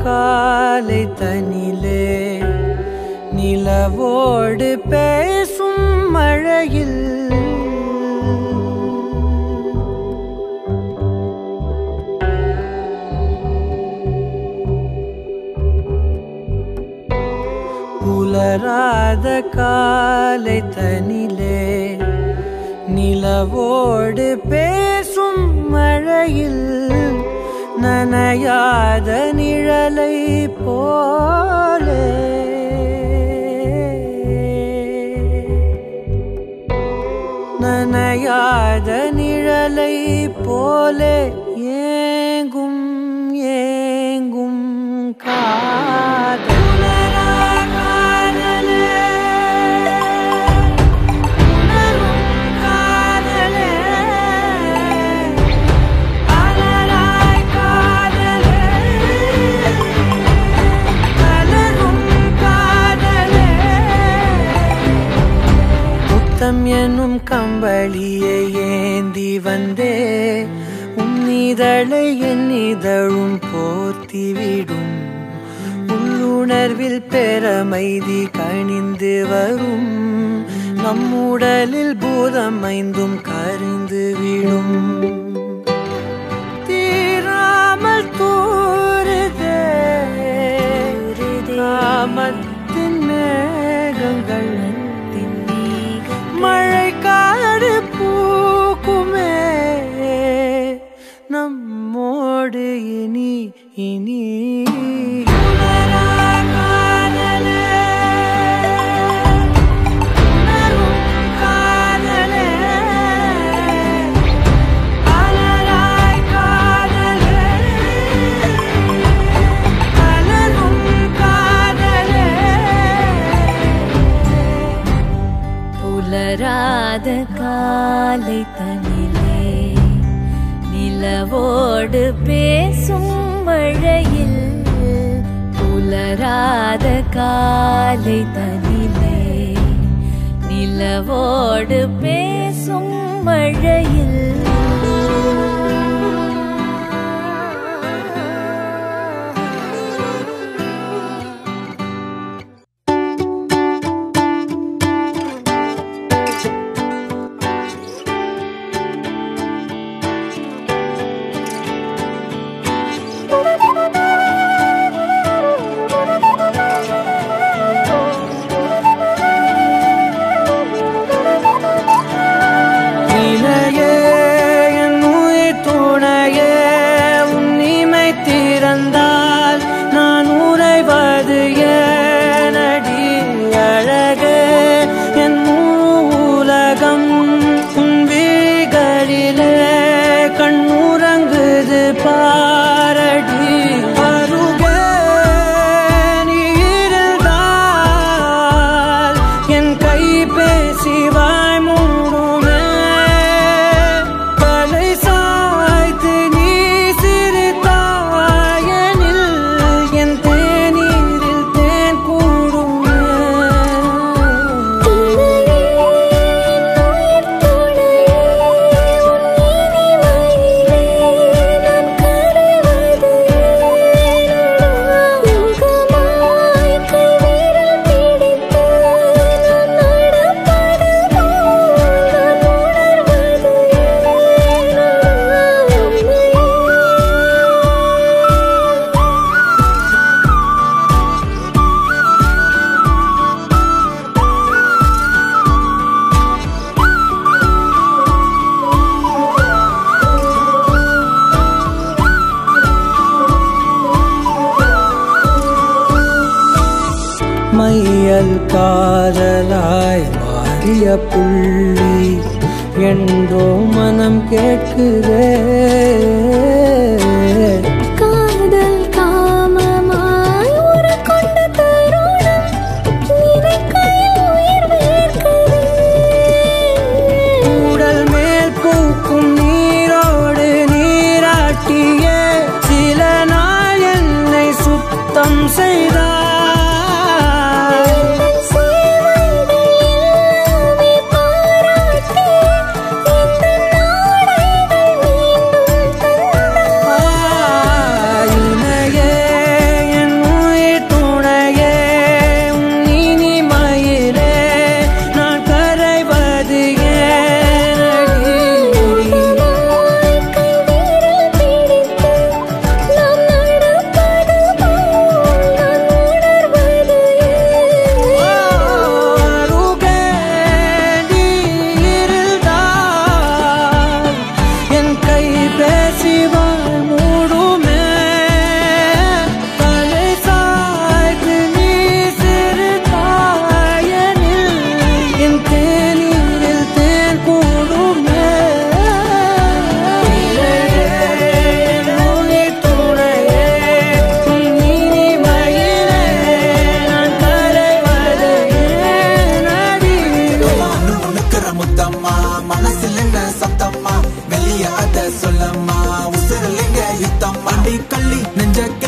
காலை தனிலே நிலவோடு பேசும் மழையில் புலராத காலை தனிலே நிலவோடு பேசும் மழையில் நனையாத நிழலை போலே நனையாத நிழலை போலே ஏங்கும் ஏங்கும் காதலரா காதலே உணரும் காதலே அலராய் காதலே அலரும் காதலே முத்தம் என்னும் கம்பளியை ஏந்தி வந்தே உன்னிதழை என் இதழும் போர்த்திவிடும் உள்ளுணர்வில் பெறமைதி கணிந்து வரும் நம்முடலில் பூதம் ஐந்தும் கரிந்து விடும் தீராமல் தூருதே காமத்தின் மேகங்கள் மழை காடு பூக்குமே நம்மோடு இனி இனி உணரா காதலே, உணரும் காதலே, அலராய் காதலே, அலரும் காதலே புலராத காலை தனிலே நிலவோடு பேசும் மழையில் புலராத காலை தனிலே நிலவோடு பேசும் மழையில் இணையே என் உயிர் துணையே உன் இமை திறந்தால் நான் உறைவது ஏனடி அழகே என் உலகம் உன் விழிகளிலே கண்ணுறங்குது பாரடி அருகே நீ இருந்தால் என் கை பேசி வாய் மூடுமே தலை சாய்த்து நீ சிரித்தாயனில் என் தேநீரில் தேன் கூடுமே மையல் காதலாய் மாறிய புள்ளி என்றோ மனம் கேட்குதே காதல் காமமாய் உருக்கொண்ட தருணம் நினைக்கையில் உயிர் வேர்க்குதே உடல் மேல் பூக்கும் நீரோடு நீராட்டியே சில நாள் என்னை சுத்தம் செய்தார் சேவைகள் எல்லாமே பாராட்டி இந்த நாடைகள் மீண்டும் தந்தார் அடி கள்ளி நெஞ்ச